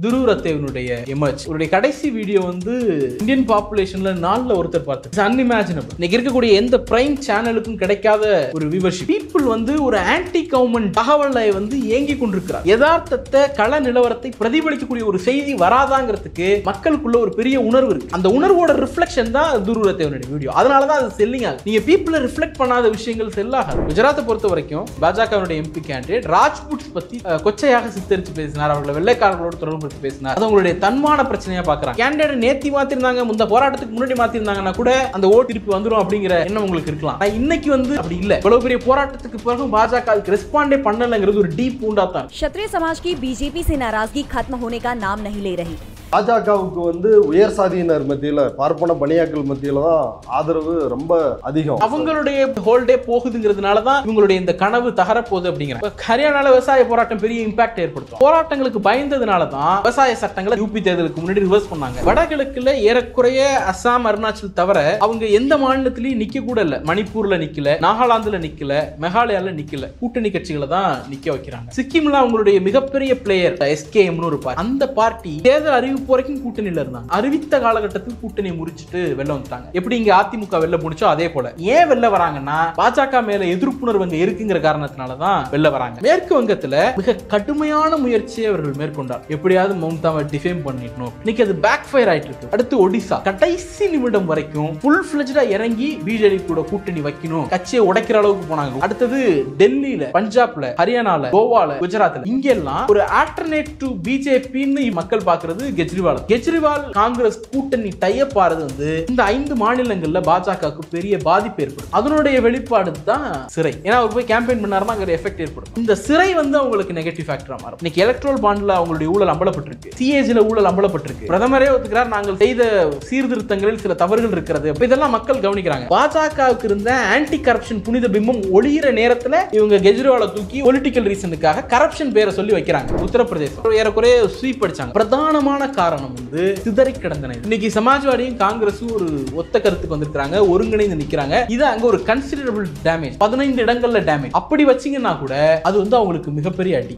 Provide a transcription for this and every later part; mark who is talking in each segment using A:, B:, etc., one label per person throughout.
A: துருவரத்தேவனுடைய emerge அவருடைய கடைசி video வந்து இந்தியன் பாப்புலேஷன்ல நாலுல ஒருத்தர் பார்த்து அன்இமேஜினபிள் இன்னைக்கு இருக்கக்கூடிய எந்த பிரைம் சேனலுக்கும் கிடைக்காத ஒரு வியூவர்ஷிப் பீப்புள் வந்து ஒரு ஆன்டி கவர்மெண்ட் தகவலை வந்து ஏங்கி கொண்டிருக்கிறார் யதார்த்தத்தை கள நிலவரத்தை பிரதிபலிக்கக்கூடிய ஒரு செய்தி வராதாங்கிறதுக்கு மக்களுக்குள்ள ஒரு பெரிய உணர்வு இருக்கு அந்த உணர்வோட ரிஃப்ளெக்ஷன் தான் துருவரத்தேவனுடைய வீடியோ அதனால தான் அது செல்லிங் ஆகுது நீங்க பீப்புளை ரிஃப்ளெக்ட் பண்ணாத விஷயங்கள் செல் ஆகாது குஜராத்தை பொறுத்த வரைக்கும் பாஜகவினுடைய எம்பி கேண்டிடேட் ராஜ்புட் பத்தி அஹ், கொச்சையாக சித்தரிச்சு பேசினார் அவர்களை வெள்ளைக்காரர்களோடு தொடர்பு படுத்தி பேசினார் அது உங்களுடைய தன்மான பிரச்சனையா பாக்குறாங்க கேண்டிடேட் நேத்தி மாத்திருந்தாங்க முந்த போராட்டத்துக்கு முன்னாடி மாத்திருந்தாங்கன்னா கூட அந்த ஓட்டு திருப்பி வந்துரும் அப்படிங்கிற எண்ணம் உங்களுக்கு இருக்கலாம் ஆனா இன்னைக்கு வந்து அப்படி இல்ல இவ்வளவு பெரிய போராட்டத்துக்கு பிறகு பாஜக அதுக்கு ரெஸ்பாண்டே பண்ணலங்கிறது ஒரு டீப் பூண்டா தான்
B: क्षत्रिय समाज की बीजेपी से नाराजगी खत्म होने का नाम नहीं ले रही
C: பாஜகவுக்கு வந்து உயர் சாதியினர் மத்தியில பார்ப்பன பணியாட்கள் மத்தியில தான் ஆதரவு ரொம்ப அதிகம்
A: அவங்களுடைய ஹோல்டே போகுதுங்கிறதுனால தான் இவங்களுடைய இந்த கனவு தகரப்போகுது அப்படிங்கிறாங்க இப்ப ஹரியானால விவசாய போராட்டம் பெரிய இம்பாக்ட் ஏற்படுத்தும் போராட்டங்களுக்கு பயந்ததுனால தான் விவசாய சட்டங்களை யூபி தேர்தலுக்கு முன்னாடி ரிவர்ஸ் பண்ணாங்க வடகிழக்குல ஏறக்குறைய அஸ்ஸாம் அருணாச்சல் தவிர அவங்க எந்த மாநிலத்திலயும் நிக்க கூட இல்ல மணிப்பூர்ல நிக்கல நாகாலாந்துல நிக்கல மெகாலயால நிக்கல கூட்டணி கட்சிகளை தான் நிக்க வைக்கிறாங்க சிக்கிம்ல அவங்களுடைய மிகப்பெரிய பிளேயர் எஸ்கேஎம்னு ஒரு பார்ட்டி அந்த பார்ட்டி தேர்தல் அறிவிப்பு வரைக்கும் கூட்டணியில இருந்தாங்க அறிவித்த காலகட்டத்தில் கூட்டணியை முறிச்சிட்டு வெளில வந்துட்டாங்க எப்படி இங்க அதிமுக வெளில முடிச்சோ அதே போல ஏன் வெளில வராங்கன்னா பாஜக மேல எதிர்ப்புணர்வு அங்க இருக்குங்கிற காரணத்தினால தான் வெளில வராங்க மேற்கு வங்கத்துல மிக கடுமையான முயற்சியை அவர்கள் மேற்கொண்டார் எப்படியாவது மம்தாவை டிஃபேம் பண்ணிடணும் இன்னைக்கு அது பேக் ஃபயர் ஆயிட்டு இருக்கு அடுத்து ஒடிசா கடைசி நிமிடம் வரைக்கும் ஃபுல் ஃபிளஜ்டா இறங்கி பிஜேபி கூட கூட்டணி வைக்கணும் கட்சியை உடைக்கிற அளவுக்கு போனாங்க அடுத்தது டெல்லியில பஞ்சாப்ல ஹரியானால கோவால குஜராத்ல இங்கெல்லாம் ஒரு ஆல்டர்னேட் டு பிஜேபின்னு மக்கள் பாக்குறது கெஜ்ரிவால் கெஜ்ரிவால் காங்கிரஸ் கூட்டணி டைப் ஆறது வந்து இந்த ஐந்து மாநிலங்கள்ல பாஜகவுக்கு பெரிய பாதிப்பு ஏற்படும் அதனுடைய வெளிப்பாடு தான் சிறை ஏன்னா அவர் போய் கேம்பெயின் பண்ணாருன்னா அங்க எஃபெக்ட் ஏற்படும் இந்த சிறை வந்து அவங்களுக்கு நெகட்டிவ் ஃபேக்டரா மாறும் இன்னைக்கு எலக்ட்ரல் பாண்ட்ல அவங்களுடைய ஊழல் அம்பலப்பட்டிருக்கு சிஏஜில ஊழல் அம்பலப்பட்டிருக்கு பிரதமரே ஒத்துக்கிறார் நாங்கள் செய்த சீர்திருத்தங்களில் சில தவறுகள் இருக்கிறது அப்ப இதெல்லாம் மக்கள் கவனிக்கிறாங்க பாஜகவுக்கு இருந்த ஆன்டி கரப்ஷன் புனித பிம்பம் ஒளியிற நேரத்துல இவங்க கெஜ்ரிவாலை தூக்கி பொலிட்டிக்கல் ரீசனுக்காக கரப்ஷன் பேரை சொல்லி வைக்கிறாங்க உத்தரப்பிரதேசம் ஏறக்குறைய ஸ்வீப் அடிச்சாங்க பிரதானமான காரணம் வந்து சிதறி கிடந்தன இன்னைக்கு சமாஜ்வாடியும் காங்கிரஸும் ஒரு ஒத்த கருத்துக்கு வந்திருக்காங்க ஒருங்கிணைந்து நிக்கிறாங்க இது அங்க ஒரு கன்சிடரபிள் டேமேஜ் பதினைந்து இடங்கள்ல டேமேஜ் அப்படி வச்சீங்கன்னா கூட அது வந்து அவங்களுக்கு மிகப்பெரிய அடி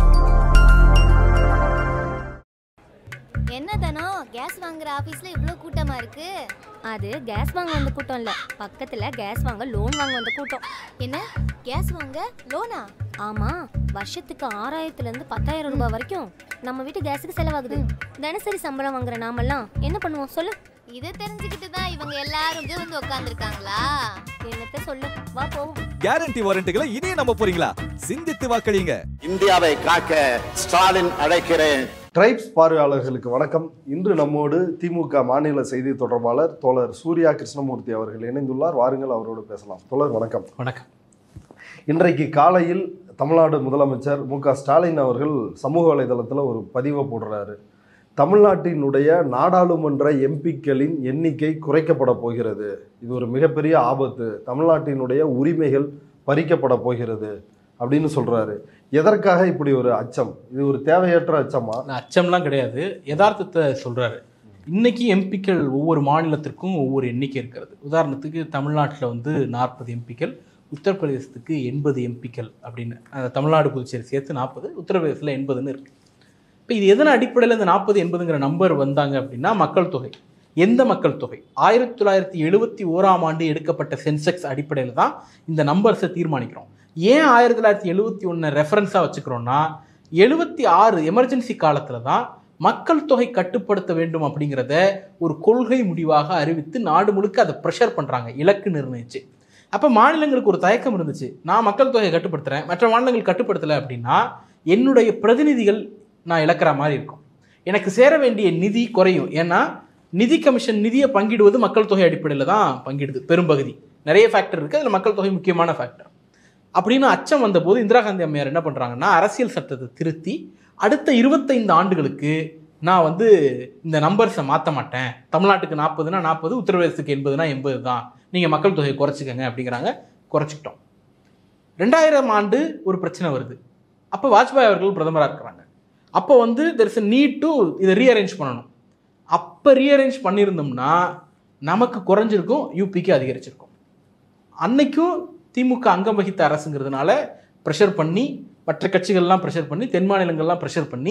D: என்ன தானோ கேஸ் வாங்குற ஆபீஸ்ல இவ்ளோ கூட்டமா இருக்கு
E: அது கேஸ் வாங்க வந்த கூட்டம் இல்ல பக்கத்துல கேஸ் வாங்க லோன் வாங்க வந்த கூட்டம்
D: என்ன கேஸ் வாங்க லோனா
E: ஆமா வருஷத்துக்கு ஆறாயிரத்துல இருந்து பத்தாயிரம் ரூபாய் வரைக்கும் நம்ம வீட்டு கேஸுக்கு செலவாகுது தினசரி சம்பளம் வாங்குற நாமெல்லாம் என்ன பண்ணுவோம் சொல்லு
D: இதை தெரிஞ்சுக்கிட்டு தான் இவங்க எல்லாரும் இங்க வந்து உட்காந்துருக்காங்களா
E: என்னத்த சொல்லு வா போவோம்
F: கேரண்டி வாரண்டிகளை இனியே நம்ப போறீங்களா சிந்தித்து வாக்களிங்க
G: இந்தியாவை காக்க ஸ்டாலின் அழைக்கிறேன்
C: ட்ரைப்ஸ் பார்வையாளர்களுக்கு வணக்கம் இன்று நம்மோடு திமுக மாநில செய்தி தொடர்பாளர் தோழர் சூர்யா கிருஷ்ணமூர்த்தி அவர்கள் இணைந்துள்ளார் வாருங்கள் அவரோடு பேசலாம் தோழர் வணக்கம்
A: வணக்கம்
C: இன்றைக்கு காலையில் தமிழ்நாடு முதலமைச்சர் மு க ஸ்டாலின் அவர்கள் சமூக வலைதளத்தில் ஒரு பதிவை போடுறாரு தமிழ்நாட்டினுடைய நாடாளுமன்ற எம்பிக்களின் எண்ணிக்கை குறைக்கப்பட போகிறது இது ஒரு மிகப்பெரிய ஆபத்து தமிழ்நாட்டினுடைய உரிமைகள் பறிக்கப்பட போகிறது அப்படின்னு சொல்றாரு எதற்காக இப்படி ஒரு அச்சம் இது ஒரு தேவையற்ற அச்சமா
A: நான் அச்சம்லாம் கிடையாது யதார்த்தத்தை சொல்றாரு இன்னைக்கு எம்பிக்கள் ஒவ்வொரு மாநிலத்திற்கும் ஒவ்வொரு எண்ணிக்கை இருக்கிறது உதாரணத்துக்கு தமிழ்நாட்டில் வந்து நாற்பது எம்பிக்கள் உத்தரப்பிரதேசத்துக்கு எண்பது எம்பிக்கள் அப்படின்னு அந்த தமிழ்நாடு புதுச்சேரி சேர்த்து நாற்பது உத்தரப்பிரதேசத்தில் எண்பதுன்னு இருக்கு இப்போ இது எதன் அடிப்படையில் இந்த நாற்பது எண்பதுங்கிற நம்பர் வந்தாங்க அப்படின்னா மக்கள் தொகை எந்த மக்கள் தொகை ஆயிரத்தி தொள்ளாயிரத்தி எழுபத்தி ஓராம் ஆண்டு எடுக்கப்பட்ட சென்செக்ஸ் அடிப்படையில் தான் இந்த நம்பர்ஸை தீர்மானிக்கிறோம் ஏன் ஆயிரத்தி தொள்ளாயிரத்தி எழுபத்தி ஒன்று ரெஃபரன்ஸாக வச்சுக்கிறோம்னா எழுபத்தி ஆறு எமர்ஜென்சி காலத்தில் தான் மக்கள் தொகை கட்டுப்படுத்த வேண்டும் அப்படிங்கிறத ஒரு கொள்கை முடிவாக அறிவித்து நாடு முழுக்க அதை ப்ரெஷர் பண்ணுறாங்க இலக்கு நிர்ணயிச்சு அப்போ மாநிலங்களுக்கு ஒரு தயக்கம் இருந்துச்சு நான் மக்கள் தொகையை கட்டுப்படுத்துகிறேன் மற்ற மாநிலங்கள் கட்டுப்படுத்தலை அப்படின்னா என்னுடைய பிரதிநிதிகள் நான் இழக்கிற மாதிரி இருக்கும் எனக்கு சேர வேண்டிய நிதி குறையும் ஏன்னா நிதி கமிஷன் நிதியை பங்கிடுவது மக்கள் தொகை அடிப்படையில் தான் பங்கிடுது பெரும்பகுதி நிறைய ஃபேக்டர் இருக்குது அதில் மக்கள் தொகை முக்கியமான ஃபேக்டர் அப்படின்னு அச்சம் வந்தபோது இந்திரா காந்தி அம்மையார் என்ன பண்ணுறாங்கன்னா அரசியல் சட்டத்தை திருத்தி அடுத்த இருபத்தைந்து ஆண்டுகளுக்கு நான் வந்து இந்த நம்பர்ஸை மாற்ற மாட்டேன் தமிழ்நாட்டுக்கு நாற்பதுனா நாற்பது உத்தரப்பிரதேசத்துக்கு எண்பதுனா எண்பது தான் நீங்கள் மக்கள் தொகையை குறைச்சிக்கங்க அப்படிங்கிறாங்க குறைச்சிக்கிட்டோம் ரெண்டாயிரம் ஆண்டு ஒரு பிரச்சனை வருது அப்போ வாஜ்பாய் அவர்கள் பிரதமராக இருக்கிறாங்க அப்போ வந்து தெர் இஸ் நீட் டு இதை ரீஅரேஞ்ச் பண்ணணும் அப்போ ரீஅரேஞ்ச் பண்ணியிருந்தோம்னா நமக்கு குறைஞ்சிருக்கும் யூபிக்கு அதிகரிச்சிருக்கும் அன்னைக்கும் திமுக அங்கம் வகித்த அரசுங்கிறதுனால ப்ரெஷர் பண்ணி மற்ற கட்சிகள்லாம் ப்ரெஷர் பண்ணி தென் மாநிலங்கள்லாம் ப்ரெஷர் பண்ணி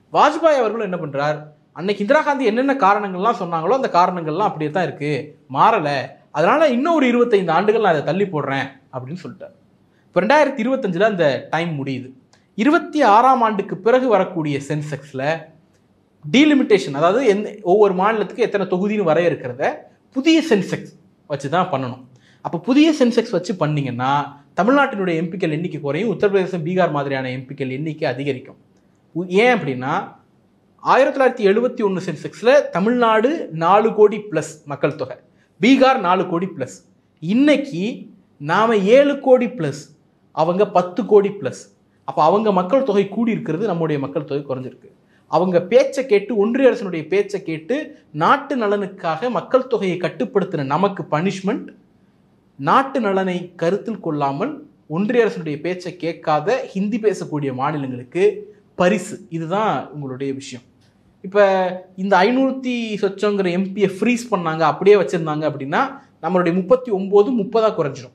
A: வாஜ்பாய் அவர்களும் என்ன பண்றார் அன்னைக்கு இந்திரா காந்தி என்னென்ன காரணங்கள்லாம் சொன்னாங்களோ அந்த காரணங்கள்லாம் அப்படியே தான் இருக்கு மாறல அதனால இன்னும் ஒரு இருபத்தைந்து ஆண்டுகள் நான் அதை தள்ளி போடுறேன் அப்படின்னு சொல்லிட்டார் இப்போ ரெண்டாயிரத்தி இருபத்தஞ்சில் அந்த டைம் முடியுது இருபத்தி ஆறாம் ஆண்டுக்கு பிறகு வரக்கூடிய சென்செக்ஸில் டீலிமிட்டேஷன் அதாவது எந்த ஒவ்வொரு மாநிலத்துக்கு எத்தனை தொகுதின்னு வரையறுக்கிறத புதிய சென்செக்ஸ் வச்சு தான் பண்ணணும் அப்போ புதிய சென்செக்ஸ் வச்சு பண்ணீங்கன்னா தமிழ்நாட்டினுடைய எம்பிக்கள் எண்ணிக்கை குறையும் உத்தரப்பிரதேசம் பீகார் மாதிரியான எம்பிக்கள் எண்ணிக்கை அதிகரிக்கும் உ- ஏன் அப்படின்னா ஆயிரத்தி தொள்ளாயிரத்தி எழுபத்தி ஒன்று சென்செக்ஸில் தமிழ்நாடு நாலு கோடி ப்ளஸ் மக்கள் தொகை பீகார் நாலு கோடி ப்ளஸ் இன்னைக்கு நாம் ஏழு கோடி ப்ளஸ் அவங்க பத்து கோடி ப்ளஸ் அப்போ அவங்க மக்கள் தொகை கூடி இருக்கிறது நம்முடைய மக்கள் தொகை குறைஞ்சிருக்கு அவங்க பேச்சை கேட்டு ஒன்றிய அரசினுடைய பேச்சை கேட்டு நாட்டு நலனுக்காக மக்கள் தொகையை கட்டுப்படுத்தின நமக்கு பனிஷ்மெண்ட் நாட்டு நலனை கருத்தில் கொள்ளாமல் ஒன்றிய அரசினுடைய பேச்சை கேட்காத ஹிந்தி பேசக்கூடிய மாநிலங்களுக்கு பரிசு இதுதான் உங்களுடைய விஷயம் இப்போ இந்த ஐநூற்றி சொச்சங்கிற எம்பியை ஃப்ரீஸ் பண்ணாங்க அப்படியே வச்சுருந்தாங்க அப்படின்னா நம்மளுடைய முப்பத்தி ஒம்பது முப்பதாக குறைஞ்சிரும்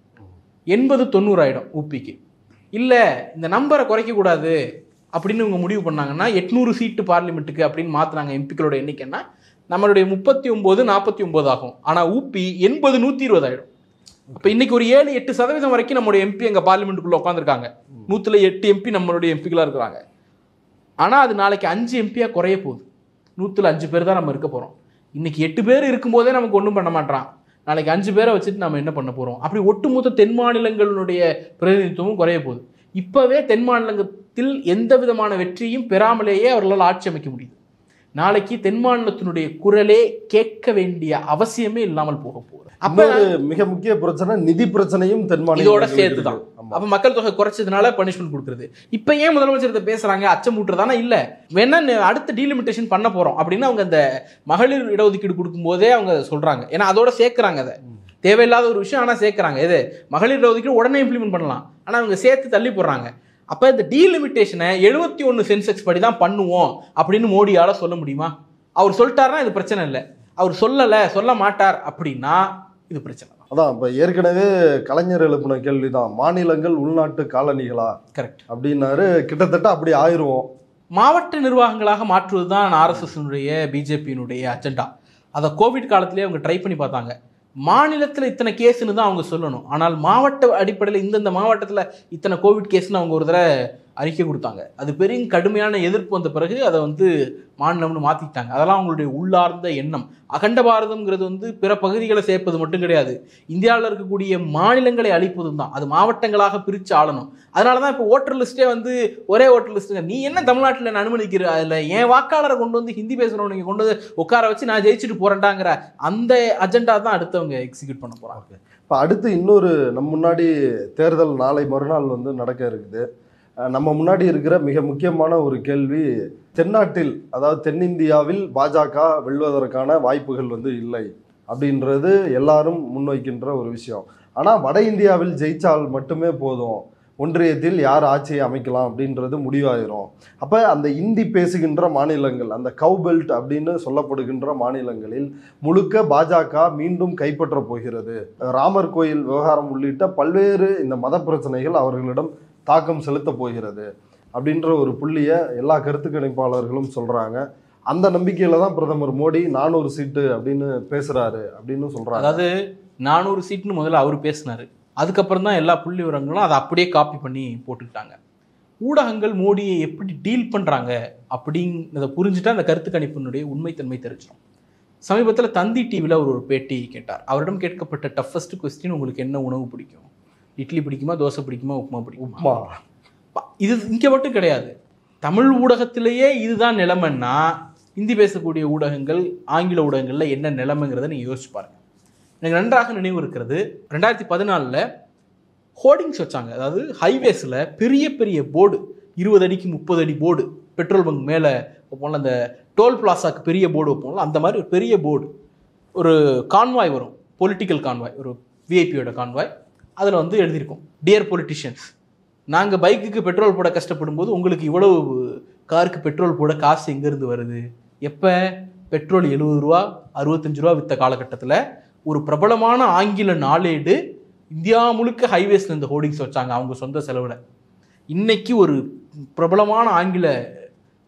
A: எண்பது தொண்ணூறு ஆயிடும் ஊபிக்கு இல்லை இந்த நம்பரை குறைக்கக்கூடாது அப்படின்னு இவங்க முடிவு பண்ணாங்கன்னா எட்நூறு சீட்டு பார்லிமெண்ட்டுக்கு அப்படின்னு மாற்றினாங்க எம்பிக்களோட எண்ணிக்கைன்னா நம்மளுடைய முப்பத்தி ஒம்பது நாற்பத்தி ஒம்பது ஆகும் ஆனால் ஊபி எண்பது நூற்றி இருபது ஆயிடும் அப்போ இன்னைக்கு ஒரு ஏழு எட்டு சதவீதம் வரைக்கும் நம்மளுடைய எம்பி எங்கள் பார்லிமெண்ட்டுக்குள்ளே உட்காந்துருக்காங்க நூற்றில் எட்டு எம்பி நம்மளுடைய எம்பிக்களாக இருக்கிறாங்க ஆனால் அது நாளைக்கு அஞ்சு எம்பியாக குறைய போகுது நூற்றில் அஞ்சு பேர் தான் நம்ம இருக்க போகிறோம் இன்னைக்கு எட்டு பேர் இருக்கும்போதே நமக்கு ஒன்றும் பண்ண மாட்டான் நாளைக்கு அஞ்சு பேரை வச்சுட்டு நம்ம என்ன பண்ண போகிறோம் அப்படி ஒட்டுமொத்த தென் மாநிலங்களுடைய பிரதிநிதித்துவமும் குறைய போகுது இப்போவே தென் மாநிலத்தில் எந்த விதமான வெற்றியும் பெறாமலேயே அவர்களால் ஆட்சி அமைக்க முடியுது நாளைக்கு தென் மாநிலத்தினுடைய குரலே கேட்க வேண்டிய அவசியமே இல்லாமல் போக போகுது அப்போ
C: இன்னொரு மிக முக்கிய பிரச்சனை நிதி பிரச்சனையும் தென்
A: இதோட
C: மாநிலங்களுக்கு
A: சேர்த்து தான்
C: இருக்கு. ஆமா.
A: அப்ப மக்கள் தொகை குறைச்சதுனால பனிஷ்மெண்ட் கொடுக்குறது இப்ப ஏன் முதலமைச்சர் இதை பேசுறாங்க அச்சமூட்டுறதானா இல்ல வேணா ந- அடுத்த டீலிமிட்டேஷன் பண்ண போறோம் அப்படின்னு அவங்க அந்த மகளிர் இடஒதுக்கீடு கொடுக்கும் போதே அவங்க சொல்றாங்க ஏன்னா அதோட சேர்க்கறாங்க அதை தேவையில்லாத ஒரு விஷயம் ஆனா சேர்க்கறாங்க எது மகளிர் இடஒதுக்கீடு உடனே இம்ப்ளிமெண்ட் பண்ணலாம் ஆனா அவங்க சேர்த்து தள்ளி போடுறாங்க அப்ப இந்த டீலிமிட்டேஷனை எழுபத்தி ஒன்று சென்செக்ஸ் படி தான் பண்ணுவோம் அப்படின்னு மோடியால சொல்ல முடியுமா அவர் சொல்லிட்டாருன்னா இது பிரச்சனை இல்லை அவர் சொல்லலை சொல்ல மாட்டார் அப்படின்னா இது பிரச்சனை தான்
C: அதான் இப்ப ஏற்கனவே கலைஞர் எழுப்பின கேள்விதான் மாநிலங்கள் உள்நாட்டு காலனிகளா
A: கரெக்ட்
C: அப்படின்னாரு கிட்டத்தட்ட அப்படி ஆயிருவோம்
A: மாவட்ட நிர்வாகங்களாக மாற்றுவது தான் ஆர்எஸ்எஸ்னுடைய பிஜேபியினுடைய அஜெண்டா அதை கோவிட் காலத்திலே அவங்க ட்ரை பண்ணி பார்த்தாங்க மாநிலத்தில் இத்தனை கேஸ்னு தான் அவங்க சொல்லணும் ஆனால் மாவட்ட அடிப்படையில் இந்தந்த மாவட்டத்தில் இத்தனை கோவிட் கேஸ்னு அவங்க ஒரு தடவை அறிக்கை கொடுத்தாங்க அது பெரிய கடுமையான எதிர்ப்பு வந்த பிறகு அதை வந்து மாநிலம்னு மாற்றிட்டாங்க அதெல்லாம் அவங்களுடைய உள்ளார்ந்த எண்ணம் அகண்ட பாரதம்ங்கிறது வந்து பிற பகுதிகளை சேர்ப்பது மட்டும் கிடையாது இந்தியாவில் இருக்கக்கூடிய மாநிலங்களை அழிப்பதும் தான் அது மாவட்டங்களாக பிரித்து ஆளணும் அதனால தான் இப்போ ஓட்டர் லிஸ்ட்டே வந்து ஒரே ஓட்டர் லிஸ்ட்டுங்க நீ என்ன தமிழ்நாட்டில் என்ன அனுமதிக்கிற அதில் என் வாக்காளரை கொண்டு வந்து ஹிந்தி பேசுகிறவங்க நீங்கள் கொண்டு வந்து உட்கார வச்சு நான் ஜெயிச்சுட்டு போகிறேன்டாங்கிற அந்த அஜெண்டா தான் அடுத்தவங்க எக்ஸிக்யூட் பண்ண போகிறாங்க
C: இப்போ அடுத்து இன்னொரு நம்ம முன்னாடி தேர்தல் நாளை மறுநாள் வந்து நடக்க இருக்குது அஹ் நம்ம முன்னாடி இருக்கிற மிக முக்கியமான ஒரு கேள்வி தென்னாட்டில் அதாவது தென்னிந்தியாவில் பாஜக வெல்வதற்கான வாய்ப்புகள் வந்து இல்லை அப்படின்றது எல்லாரும் முன்வைக்கின்ற ஒரு விஷயம் ஆனால் வட இந்தியாவில் ஜெயிச்சால் மட்டுமே போதும் ஒன்றியத்தில் யார் ஆட்சியை அமைக்கலாம் அப்படின்றது முடிவாயிரும் அப்போ அந்த இந்தி பேசுகின்ற மாநிலங்கள் அந்த கவ் பெல்ட் அப்படின்னு சொல்லப்படுகின்ற மாநிலங்களில் முழுக்க பாஜக மீண்டும் கைப்பற்ற போகிறது ராமர் கோயில் விவகாரம் உள்ளிட்ட பல்வேறு இந்த மத பிரச்சனைகள் அவர்களிடம் தாக்கம் செலுத்த போகிறது அப்படின்ற ஒரு புள்ளியை எல்லா கருத்து கணிப்பாளர்களும் சொல்றாங்க அந்த நம்பிக்கையில தான் பிரதமர் மோடி நானூறு சீட்டு அப்படின்னு பேசுறாரு அப்படின்னு சொல்றாங்க
A: அதாவது நானூறு சீட்னு முதல்ல அவர் பேசினாரு அதுக்கப்புறம் தான் எல்லா புள்ளி விவரங்களும் அதை அப்படியே காப்பி பண்ணி போட்டுக்கிட்டாங்க ஊடகங்கள் மோடியை எப்படி டீல் பண்ணுறாங்க அப்படிங்கிறத புரிஞ்சுட்டா அந்த கருத்து கணிப்பினுடைய உண்மைத்தன்மை தெரிஞ்சிடும் சமீபத்தில் தந்தி டிவியில் அவர் ஒரு பேட்டி கேட்டார் அவரிடம் கேட்கப்பட்ட டஃபஸ்ட் கொஸ்டின் உங்களுக்கு என்ன உணவு பிடிக்கும் இட்லி பிடிக்குமா தோசை பிடிக்குமா உப்புமா பிடிக்குமா
C: உப்மா
A: ப- இது இங்கே மட்டும் கிடையாது தமிழ் ஊடகத்திலேயே இதுதான் நிலைமைன்னா ஹிந்தி பேசக்கூடிய ஊடகங்கள் ஆங்கில ஊடகங்களில் என்ன நிலைமைங்கிறத நீங்கள் யோசிச்சு பாருங்க எனக்கு நன்றாக நினைவு இருக்கிறது ரெண்டாயிரத்தி பதினாலில் ஹோர்டிங்ஸ் வச்சாங்க அதாவது ஹைவேஸில் பெரிய பெரிய போர்டு இருபது அடிக்கு முப்பது அடி போர்டு பெட்ரோல் பங்க் மேலே வைப்போம்ல அந்த டோல் பிளாசாக்கு பெரிய போர்டு வைப்போம்ல அந்த மாதிரி ஒரு பெரிய போர்டு ஒரு கான்வாய் வரும் பொலிட்டிக்கல் கான்வாய் ஒரு விஐபியோட கான்வாய் அதில் வந்து எழுதியிருக்கோம் டியர் பொலிட்டிஷியன்ஸ் நாங்கள் பைக்குக்கு பெட்ரோல் போட கஷ்டப்படும் போது உங்களுக்கு இவ்வளவு காருக்கு பெட்ரோல் போட காசு எங்கேருந்து வருது எப்போ பெட்ரோல் எழுபது ரூபா அறுபத்தஞ்சு ரூபா விற்ற காலகட்டத்தில் ஒரு பிரபலமான ஆங்கில நாளேடு இந்தியா முழுக்க ஹைவேஸில் இந்த ஹோர்டிங்ஸ் வச்சாங்க அவங்க சொந்த செலவில் இன்னைக்கு ஒரு பிரபலமான ஆங்கில